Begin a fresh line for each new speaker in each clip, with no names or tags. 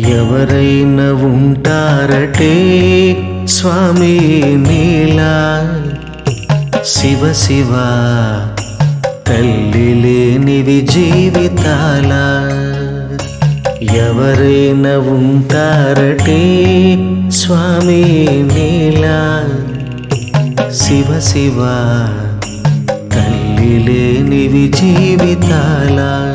ఎవరైనా ఉంటారటే స్వామి నీలా శివ శివ తల్లి లేనివి జీవితాల ఎవరైనా ఉంటారటే స్వామి నీలా శివ శివ తల్లి లేనివి జీవితాల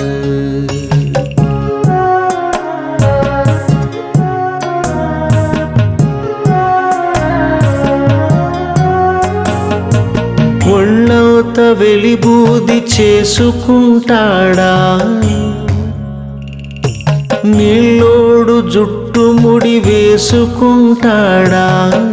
ఒళ్ళవుత వెలిబూది చేసుకుంటాడా నీళ్ళోడు జుట్టు ముడి వేసుకుంటాడా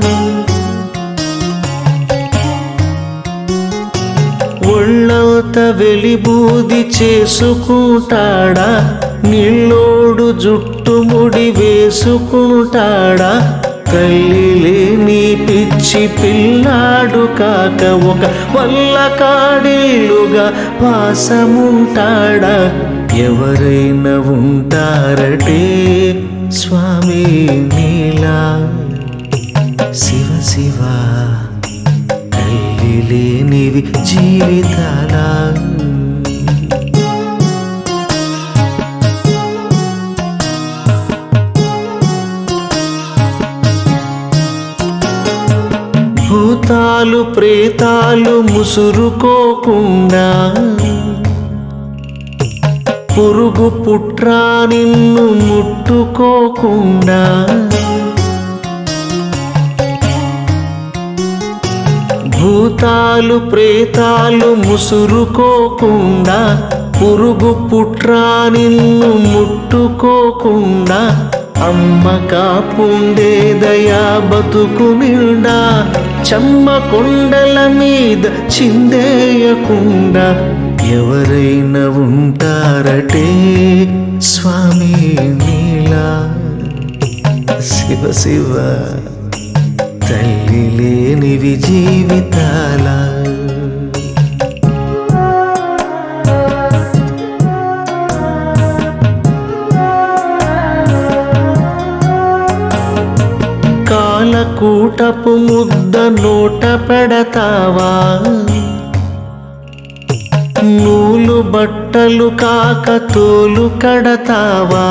ఒళ్ళవుత వెలిబూది చేసుకుంటాడా నీళ్ళోడు జుట్టు ముడి వేసుకుంటాడా తల్లి లేని పిచ్చి పిల్లాడు కాక ఒక వల్ల కాడేలుగా వాసముంటాడా ఎవరైనా ఉంటారటే స్వామి నీలా శివ శివ తల్లి లేనివి జీవితాల భూతాలు ప్రేతాలు ముసురుకోకుండా పురుగు పుట్రా నిన్ను ముట్టుకోకుండా భూతాలు ప్రేతాలు ముసురుకోకుండా పురుగు పుట్రా నిన్ను ముట్టుకోకుండా అమ్మ కాపుండే దయా బతుకు నిండా చెమ్మ కొండల మీద చిందేయకుండా ఎవరైనా ఉంటారటే స్వామి నీలా శివ శివ తల్లి లేనివి జీవితాల కాలకూటపు ముద్ద నోట పెడతావా నూలు బట్టలు కాక తోలు కడతావా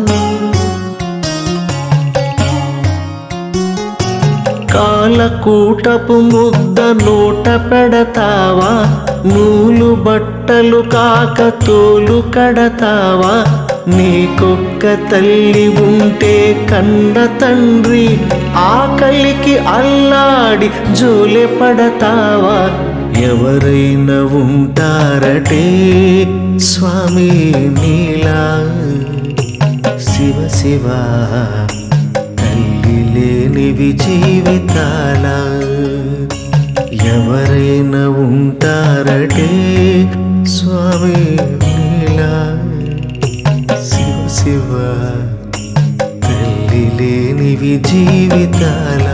కాలకూటపు ముద్ద నోట పెడతావా నూలు బట్టలు కాక తోలు కడతావా నీకొక్క తల్లి ఉంటే కండ తండ్రి ఆకలికి అల్లాడి జోలె పడతావా ఎవరైనా ఉంటారటే స్వామి నీలా శివ శివ తల్లి లేనివి జీవితాల ఎవరైనా ఉంటారటే స్వామి నీలా శివ శివ తల్లి లేనివి జీవితాల